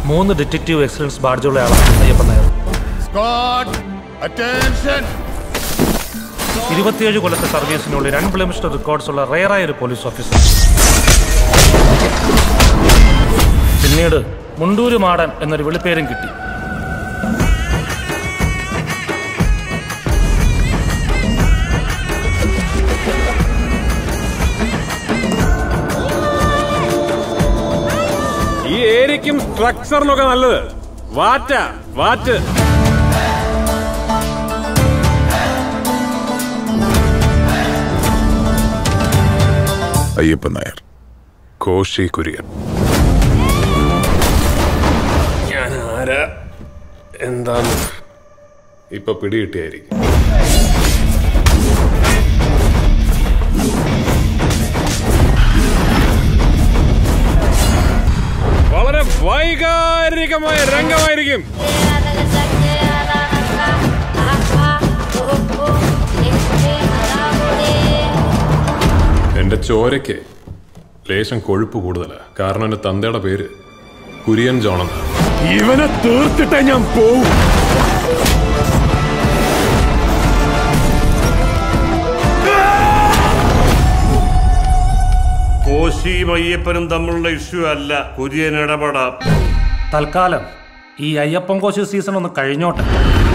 മൂന്ന് detective excellence ബാഡ്ജുള്ള ആളാണ് Ayyappan Nair Squad, attention! ഇരുപത്തിയേഴ് കൊല്ലത്തെ സർവീസിനുള്ളിൽ അൺബ്ലെമിഷ്ഡ് റെക്കോർഡ്സ് ഉള്ള റെയറായ ഒരു പോലീസ് ഓഫീസർ പിന്നീട് മുണ്ടൂര് മാടൻ എന്നൊരു വിളിപ്പേരും കിട്ടി ഈ ഏരിയക്കും സ്ട്രക്ചറിനൊക്കെ നല്ലത് വാറ്റ വാറ്റ് അയ്യപ്പൻ നായർ കോശി കുര്യൻ ഞാൻ ആരാ എന്താന്ന് ഇപ്പൊ പിടികിട്ടിയായിരിക്കും വളരെ വൈകാരികമായ രംഗമായിരിക്കും എന്റെ ചോരയ്ക്ക് ലേശം കൊഴുപ്പ് കൂടുതലാ കാരണം എന്റെ തന്തയുടെ പേര് കുര്യൻ ജോണെന്നാണ് ഇവനെ തീർത്തിട്ടേ ഞാൻ പോവും കോശിയും അയ്യപ്പനും തമ്മിലുള്ള ഇഷ്യൂ അല്ല കുര്യൻ ഇടപെടാം തൽക്കാലം ഈ അയ്യപ്പൻ കോശി സീസൺ ഒന്ന് കഴിഞ്ഞോട്ടെ